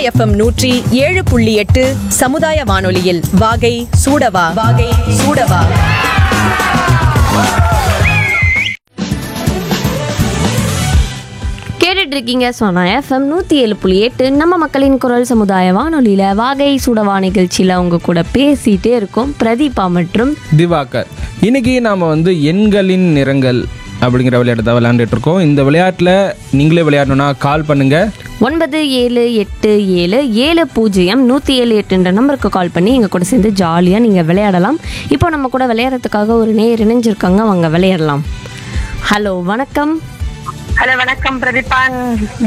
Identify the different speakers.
Speaker 1: FM நூற்றி ஏழு புள்ளி எட்டு சமுதாய வானொலியில் வாகை சூடவா வாகை சூடவா
Speaker 2: கேட்டுட்டு இருக்கீங்க சோனா எஃப்எம் நூற்றி ஏழு புள்ளி எட்டு நம்ம மக்களின் குரல் சமுதாய வானொலியில் வாகை சுடவா நிகழ்ச்சியில் அவங்க கூட பேசிகிட்டே இருக்கோம் பிரதீபா மற்றும்
Speaker 3: திவாகர் இன்னைக்கு நாம் வந்து எண்களின் நிறங்கள் அப்படிங்கிற விளையாட்டு தான் விளையாண்டுட்டு இருக்கோம் இந்த விளையாட்டில் நீங்களே விளையாடணும்னா கால் பண்ணுங்க
Speaker 2: ஒன்பது ஏழு எட்டு ஏழு ஏழு பூஜ்ஜியம் நூற்றி ஏழு எட்டுன்ற நம்பருக்கு கால் பண்ணி எங்கள் கூட சேர்ந்து ஜாலியாக நீங்கள் விளையாடலாம் இப்போ நம்ம கூட விளையாடுறதுக்காக ஒரு நேர் இணைஞ்சிருக்காங்க அவங்க விளையாடலாம் ஹலோ வணக்கம்
Speaker 4: ஹலோ வணக்கம் பிரதீபான்